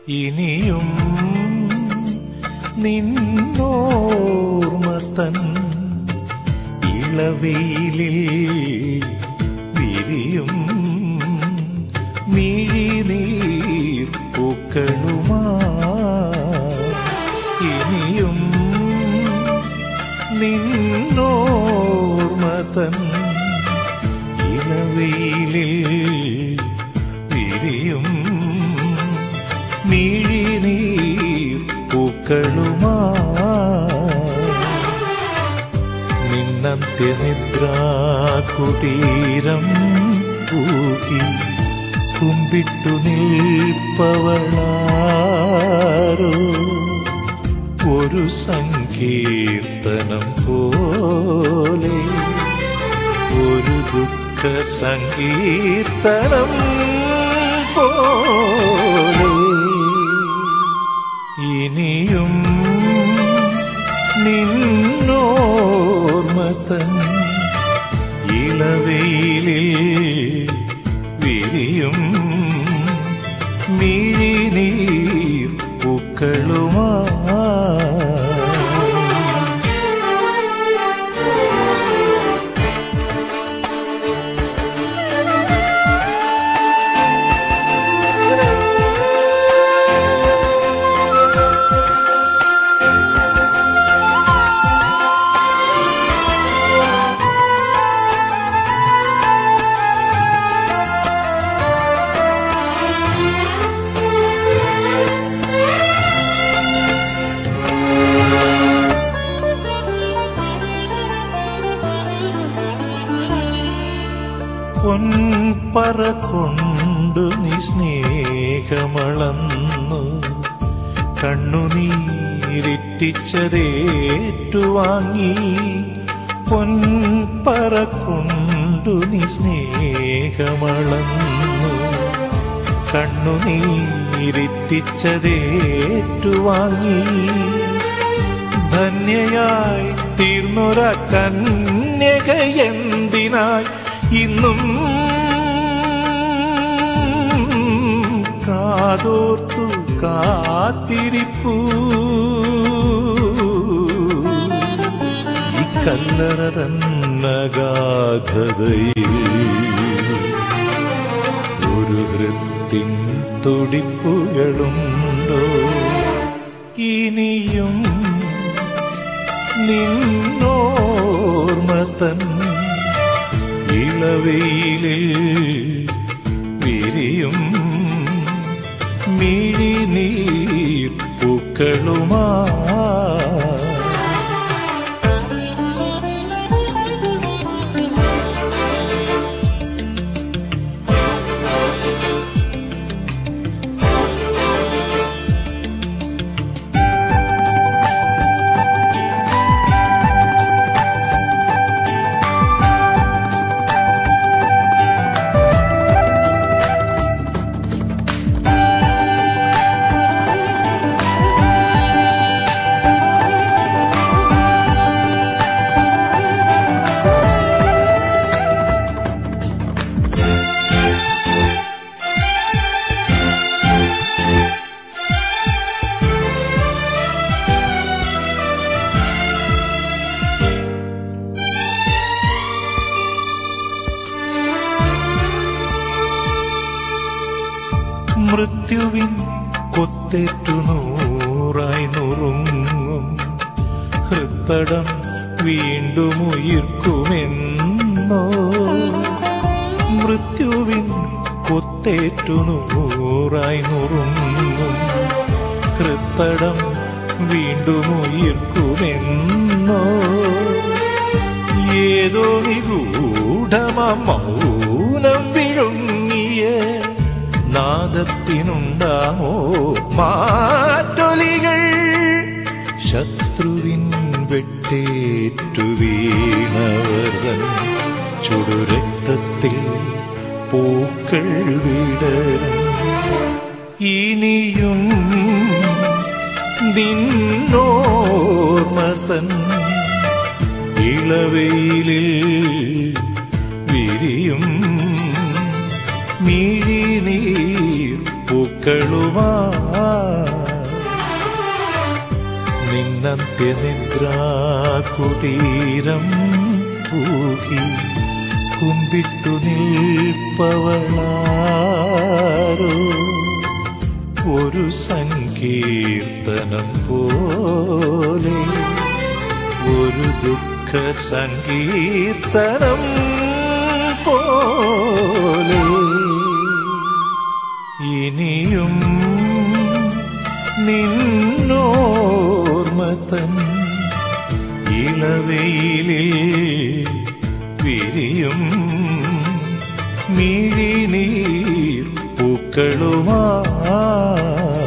ഇനിയും നിന്നോർമതൻ ഇളവെയിലിൽ വിരിയും മിഴിനീർ പൂക്കളുമാ ഇനിയും നിന്നോർമതൻ ഇളവെയിലിൽ വിരിയും മിഴിനീർ പൂക്കളുമാ നിന്നന്ത്യനിദ്രാകുടീരം പൂകി കുമ്പിട്ടു നിൽപ്പവളാരോ ഒരു സങ്കീർത്തനം പോലെ ഒരു ദുഃഖ സങ്കീർത്തനം പോലെ ഇനിയും നിന്നോർമതൻ ഇളവെയിലിൽ വിരിയും മിഴിനീർ പൂക്കളുമാ പൊൻപറ കൊണ്ടു നീ സ്നേഹമളന്നു കണ്ണുനീരിറ്റിച്ചതേറ്റുവാങ്ങി പൊൻപറ കൊണ്ടു നീ സ്നേഹമളന്നു കണ്ണുനീരിറ്റിച്ചതേറ്റുവാങ്ങി ധന്യയായി തീർന്നൊര കന്യക എന്തിനായി ഇന്നും കാതോർത്തു കാത്തിരിപ്പൂ ഈ കല്ലറ തന്നഗാധതയിൽ ഒരു ഹൃത്തിൻ തുടിപ്പുകളുണ്ടോ ഇനിയും നിന്നോർമതൻ ഇളവെയിലിൽ വിരിയും മിഴിനീർ പൂക്കളുമാ മൃത്യുവിൻ കൊത്തേറ്റു നൂറായി നുറുങ്ങും ഹൃത്തടം വീണ്ടും ഉയിർക്കുമെന്നോ മൃത്യുവിൻ കൊത്തേറ്റു നൂറായി നുറുങ്ങും ഹൃത്തടം വീണ്ടും ഉയിർക്കുമെന്നോ ഏതോ നിഗൂഢമ മൗനം വിഴുങ്ങിയ നാദത്തിനുണ്ടാമോ മാറ്റൊലികൾ ശത്രുവിൻ വെട്ടേറ്റു വീണവർതൻ ചുടുരക്തത്തിൽ പൂക്കൾ വിടരും ഇനിയും നിന്നോർമതൻ ഇളവെയിലിൽ വിരിയും മിഴിനീർ പൂക്കളുമാ നിന്നന്ത്യനിദ്രാകുടീരം ഊഹി കുമ്പിട്ടു നിൽപ്പവളാരോ ഒരു സങ്കീർത്തനം പോലെ ഒരു ദുഃഖ സങ്കീർത്തനം പോലെ ഇനിയും നിന്നോർമതൻ ഇളവെയിലിൽ വിരിയും മിഴിനീർ പൂക്കളുമായി